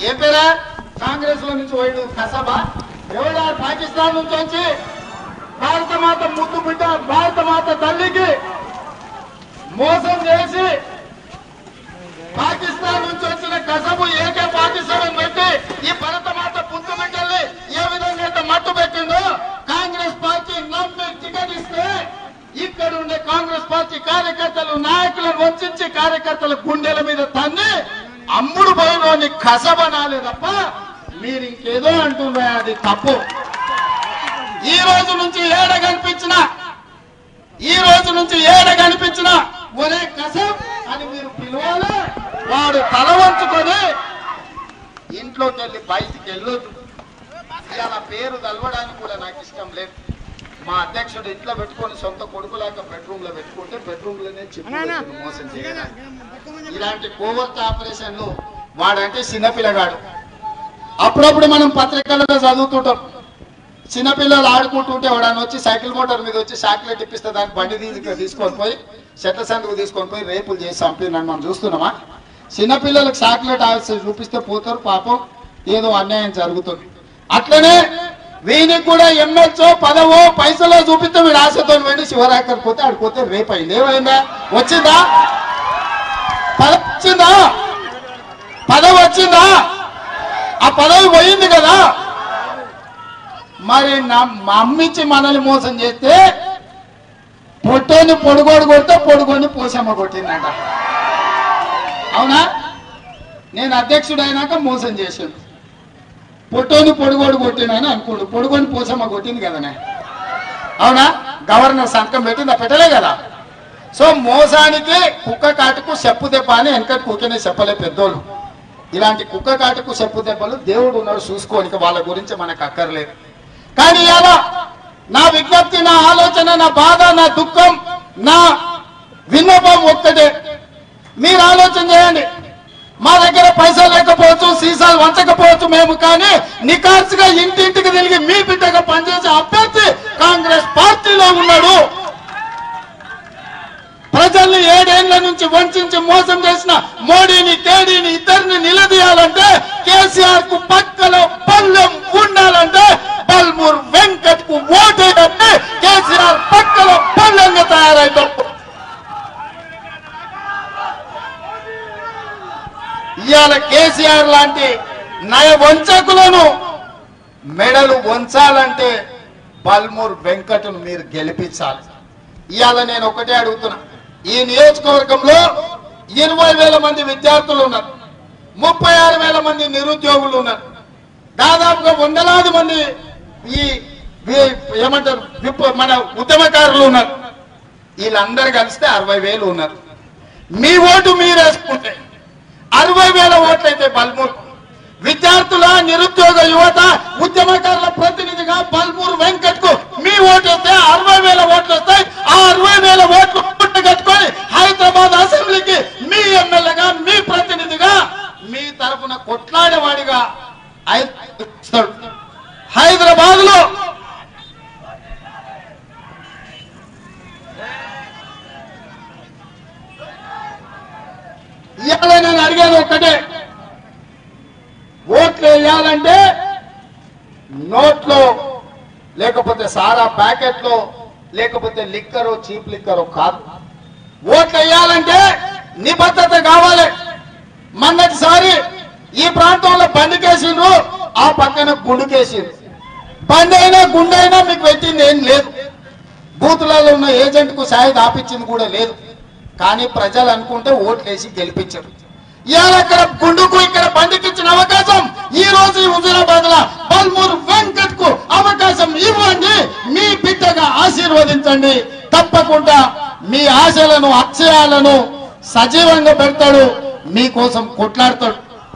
ఏం పేరా కాంగ్రెస్ లో నుంచి పోయిడు కసబా ఎవడా పాకిస్తాన్ నుంచి వచ్చి భారత మాత ముద్దు బిడ్డ భారత మాత తల్లికి మోసం చేసి పాకిస్తాన్ నుంచి వచ్చిన కసబు ఏకే పాకిస్తాన్ పెట్టి ఈ భరత మాత పుత్తు బిడ్డల్ని ఏ విధంగా అయితే మట్టు పెట్టిందో కాంగ్రెస్ పార్టీ నమ్మి టికెట్ ఇస్తే ఇక్కడ ఉండే కాంగ్రెస్ పార్టీ కార్యకర్తలు నాయకులను వంచి కార్యకర్తల గుండెల మీద తన్ని అమ్ముడు పోయినోని కసబనాలే తప్ప మీరు ఇంకేదో అంటున్నా అది తప్పు ఈ రోజు నుంచి ఏడ కనిపించిన ఈ రోజు నుంచి ఏడ కనిపించిన ఒరే కసం అని మీరు పిలవాలి వాడు తల వంచుకొని ఇంట్లోకి వెళ్ళి బయటికి వెళ్ళొద్దు ఇలా పేరు తలవడానికి కూడా నాకు ఇష్టం లేదు మా అధ్యక్షుడు ఇంట్లో పెట్టుకొని సొంత కొడుకులాగా బెడ్రూమ్ లో పెట్టుకుంటే బెడ్రూమ్ లోనే చెప్పి మోసం చేయడానికి ఇలాంటి కోవర్ట్ ఆపరేషన్లు వాడంటే చిన్నపిల్లగాడు అప్పుడప్పుడు మనం పత్రికలలో చదువుతుంటాం చిన్నపిల్లలు ఆడుకుంటుంటే వాడని వచ్చి సైకిల్ మోటార్ మీద వచ్చి చాక్లెట్ ఇప్పిస్తే దానికి బండి తీసుకు తీసుకొని పోయి చెట్ల సందుకు తీసుకొని పోయి రేపులు చేసి చంపినని మనం చూస్తున్నామా చిన్నపిల్లలకు చాక్లెట్ ఆల్సి చూపిస్తే పోతారు పాపం ఏదో అన్యాయం జరుగుతుంది అట్లనే వీనికి కూడా ఎమ్మెల్సో పదవో పైసలో చూపిస్తే వీడు ఆశతో వెళ్ళి శివరాకర్ పోతే ఆడిపోతే రేపు అయింది ఏమైందా వచ్చిందా పదవి వచ్చిందా పదవి వచ్చిందా ఆ పదవి పోయింది కదా మరి నా మా అమ్మిచ్చి మనల్ని మోసం చేస్తే పొట్టోని పొడుగోడు కొడితే పొడుగోని పోసమ్మ కొట్టిందంట అవునా నేను అధ్యక్షుడు అయినాక మోసం చేశాను పొట్టోని పొడుగోడు కొట్టినని అనుకోడు పొడుగోని పోసమ్మ కొట్టింది కదనే అవునా గవర్నర్ సంతకం పెట్టిందా పెట్టలే కదా సో మోసానికి కుక్క కాటుకు చెప్పు దెబ్బ అని వెనక కుక్కనే చెప్పలే పెద్దోళ్ళు ఇలాంటి కుక్క కాటుకు చెప్పు దెబ్బలు దేవుడు ఉన్నాడు చూసుకోనికి వాళ్ళ గురించి మనకు అక్కర్లేదు కానీ ఇలా నా విజ్ఞప్తి నా ఆలోచన నా బాధ నా దుఃఖం నా విన్నపం ఒక్కటే మీరు ఆలోచన చేయండి మా దగ్గర పైసలు లేకపోవచ్చు సీసాలు వంచకపోవచ్చు మేము కానీ నికార్సుగా ఇంటింటికి తిరిగి మీ బిడ్డగా పనిచేసే అభ్యర్థి కాంగ్రెస్ పార్టీలో ఉన్నాడు ప్రజల్ని ఏడేళ్ల నుంచి వంచి మోసం చేసిన మోడీని కేడీని ఇద్దరిని నిలదీయాలంటే కేసీఆర్ కు పక్కలో పల్లెం ఉండాలంటే బల్మూర్ వెంకట్ కు ఓటేయాలంటే కేసీఆర్ పక్కలో పల్లెంగా తయారైతాం ఇవాళ కేసీఆర్ లాంటి నయ వంచకులను మెడలు వంచాలంటే బల్మూర్ వెంకటను మీరు గెలిపించాలి ఇవాళ నేను ఒకటే అడుగుతున్నా ఈ నియోజకవర్గంలో ఇరవై వేల మంది విద్యార్థులు ఉన్నారు ముప్పై ఆరు వేల మంది నిరుద్యోగులు ఉన్నారు దాదాపుగా వందలాది మంది ఈ ఈ- ఏమంటారు విప్- మన ఉద్యమకారులు ఉన్నారు వీళ్ళందరూ కలిస్తే అరవై వేలు ఉన్నారు మీ ఓటు మీరు వేసుకుంటే అరవై వేల ఓట్లు అయితే బల్మూర్ విద్యార్థుల నిరుద్యోగ యువత ఉద్యమకారుల ప్రతినిధిగా బల్మూరు వెంకట్ కు మీ ఓటు వస్తే అరవై వేల ఓట్లు వస్తాయి ఆ అరవై వేల ఓట్లు పుట్టు కట్టుకొని హైదరాబాద్ అసెంబ్లీకి మీ ఎమ్మెల్యేగా మీ ప్రతినిధిగా మీ తరఫున కొట్లాడేవాడిగా హైదరాబాద్ లో ఇవాళ నేను అడిగేది ఒక్కటే ఓట్లు వేయాలంటే నోట్లో లేకపోతే సారా ప్యాకెట్లో లేకపోతే లిక్కరో చీప్ లిక్కరో కాదు ఓట్లు వేయాలంటే నిబద్ధత కావాలి మొన్నటిసారి ఈ ప్రాంతంలో బండికేసిండ్రు ఆ పక్కన గుండుకేసిండ్రు బండి అయినా గుండె అయినా మీకు పెట్టింది ఏం లేదు బూతులలో ఉన్న ఏజెంట్ కు సాయి దాపించింది కూడా లేదు కానీ ప్రజలు అనుకుంటే ఓట్లు వేసి గెలిపించారు ఇవాళ ఇక్కడ గుండుకు ఇక్కడ బండికి ఇచ్చిన అవకాశం ఈ రోజు ఈ హుజూరాబాద్ లో బల్మూరు వెంకట్ కు అవకాశం ఇవ్వండి మీ బిడ్డగా ఆశీర్వదించండి తప్పకుండా మీ ఆశలను అక్షయాలను సజీవంగా పెడతాడు మీకోసం కొట్లాడతాడు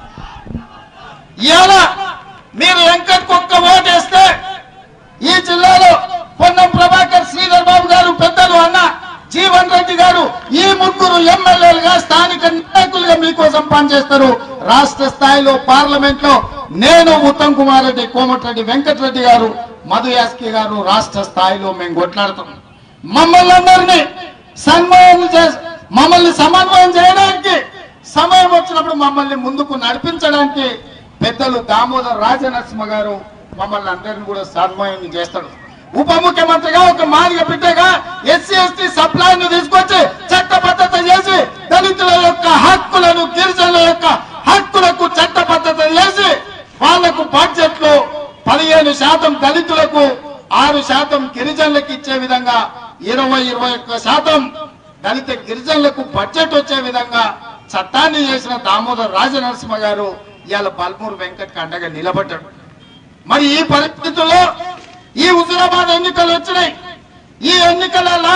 ఇవాళ మీరు వెంకట్ ఒక్క ఓటేస్తే ఈ జిల్లాలో పొన్నం ప్రభాకర్ శ్రీధర్ బాబు గారు పెద్దలు అన్న జీవన్ రెడ్డి గారు ఈ ముగ్గురు ఎమ్మెల్యేలుగా స్థానిక నాయకులుగా మీకోసం పనిచేస్తారు రాష్ట్ర స్థాయిలో పార్లమెంట్ లో నేను ఉత్తమ్ కుమార్ రెడ్డి కోమటిరెడ్డి వెంకటరెడ్డి గారు మధు యాస్కి గారు రాష్ట్ర స్థాయిలో మేము కొట్లాడతాం మమ్మల్ని అందరినీ సన్మానం చేసి మమ్మల్ని సమన్వయం చేయడానికి సమయం వచ్చినప్పుడు మమ్మల్ని ముందుకు నడిపించడానికి పెద్దలు దామోదర్ రాజనరసింహ గారు మమ్మల్ని అందరిని కూడా సన్మానం చేస్తాడు ఉప ముఖ్యమంత్రిగా ఒక మాదిగ బిడ్డగా ఎస్సీ ఎస్టీ సప్లైను తీసుకొచ్చి చట్టబద్ధత చేసి దళితుల యొక్క హక్కులను గిరిజనుల యొక్క హక్కులకు చట్టబద్ధత చేసి వాళ్లకు బడ్జెట్ లో పదిహేను శాతం దళితులకు ఆరు శాతం గిరిజనులకు ఇచ్చే విధంగా ఇరవై ఇరవై ఒక్క శాతం దళిత గిరిజనులకు బడ్జెట్ వచ్చే విధంగా చట్టాన్ని చేసిన దామోదర్ రాజనరసింహ గారు ఇవాళ బల్మూరు వెంకట్ అండగా నిలబడ్డాడు మరి ఈ పరిస్థితుల్లో ఈ హుజురాబాద్ ఎన్నికలు వచ్చినాయి ఈ ఎన్నికలలో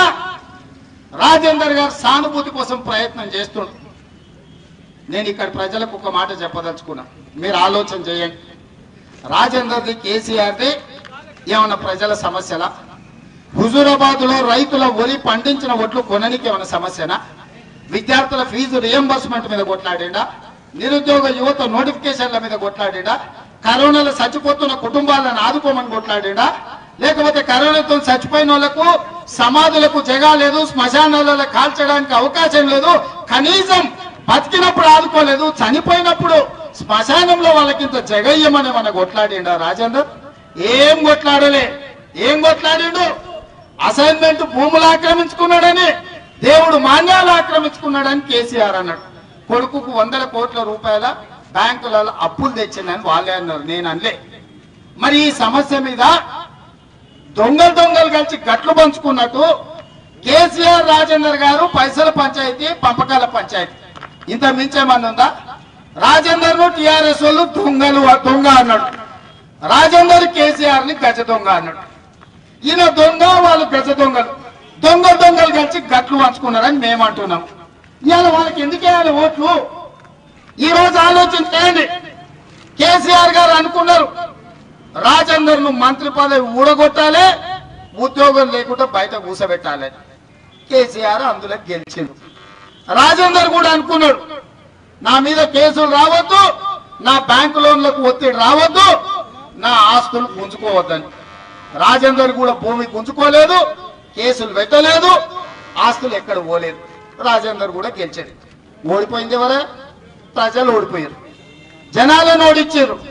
రాజేందర్ గారు సానుభూతి కోసం ప్రయత్నం చేస్తున్నాడు నేను ఇక్కడ ప్రజలకు ఒక మాట చెప్పదలుచుకున్నా మీరు ఆలోచన చేయండి రాజేందర్ది కేసీఆర్ది ఏమన్నా ప్రజల సమస్యలా హుజూరాబాద్ లో రైతుల వరి పండించిన ఒట్లు కొననికి ఏమైనా సమస్యనా విద్యార్థుల ఫీజు రియంబర్స్మెంట్ మీద కొట్లాడిండా నిరుద్యోగ యువత నోటిఫికేషన్ల మీద కొట్లాడిండా కరోనాలో చచ్చిపోతున్న కుటుంబాలను ఆదుకోమని కొట్లాడిండా లేకపోతే కరోనాతో చచ్చిపోయిన వాళ్ళకు సమాధులకు జగా లేదు శ్మశానాలలో కాల్చడానికి అవకాశం లేదు కనీసం బతికినప్పుడు ఆదుకోలేదు చనిపోయినప్పుడు శ్మశానంలో వాళ్ళకి ఇంత జగయ్యమని మన కొట్లాడిండా రాజేందర్ ఏం కొట్లాడలే ఏం కొట్లాడిండు అసైన్మెంట్ భూములు ఆక్రమించుకున్నాడని దేవుడు మాన్యాలు ఆక్రమించుకున్నాడని కేసీఆర్ అన్నాడు కొడుకుకు వందల కోట్ల రూపాయల బ్యాంకులలో అప్పులు తెచ్చిందని వాళ్ళే అన్నారు నేను అనలే మరి ఈ సమస్య మీద దొంగలు దొంగలు కలిసి గట్లు పంచుకున్నట్టు కేసీఆర్ రాజేందర్ గారు పైసల పంచాయతీ పంపకాల పంచాయతీ ఇంత మించేమన్నా ఉందా రాజేందర్ ను టిఆర్ఎస్ వాళ్ళు దొంగలు దొంగ అన్నాడు రాజేందర్ కేసీఆర్ ని గజ దొంగ అన్నాడు ఈయన దొంగ వాళ్ళు గజ దొంగలు దొంగ దొంగలు కలిసి గట్లు పంచుకున్నారని మేము అంటున్నాం ఇవాళ వాళ్ళకి ఎందుకు వేయాలి ఓట్లు ఈ రోజు ఆలోచన చేయండి కేసీఆర్ గారు అనుకున్నారు రాజేందర్ ను మంత్రి పదవి ఊడగొట్టాలి ఉద్యోగం లేకుండా బయట కూసబెట్టాలి కేసీఆర్ అందులో గెలిచిండు రాజేందర్ కూడా అనుకున్నాడు నా మీద కేసులు రావద్దు నా బ్యాంకు లోన్లకు ఒత్తిడి రావద్దు నా ఆస్తులు గుంజుకోవద్దని రాజేందర్ కూడా భూమి గుంజుకోలేదు కేసులు పెట్టలేదు ఆస్తులు ఎక్కడ పోలేదు రాజేందర్ కూడా గెలిచాడు ఓడిపోయింది ఎవరే ప్రజలు ఓడిపోయారు జనాలను ఓడిచ్చారు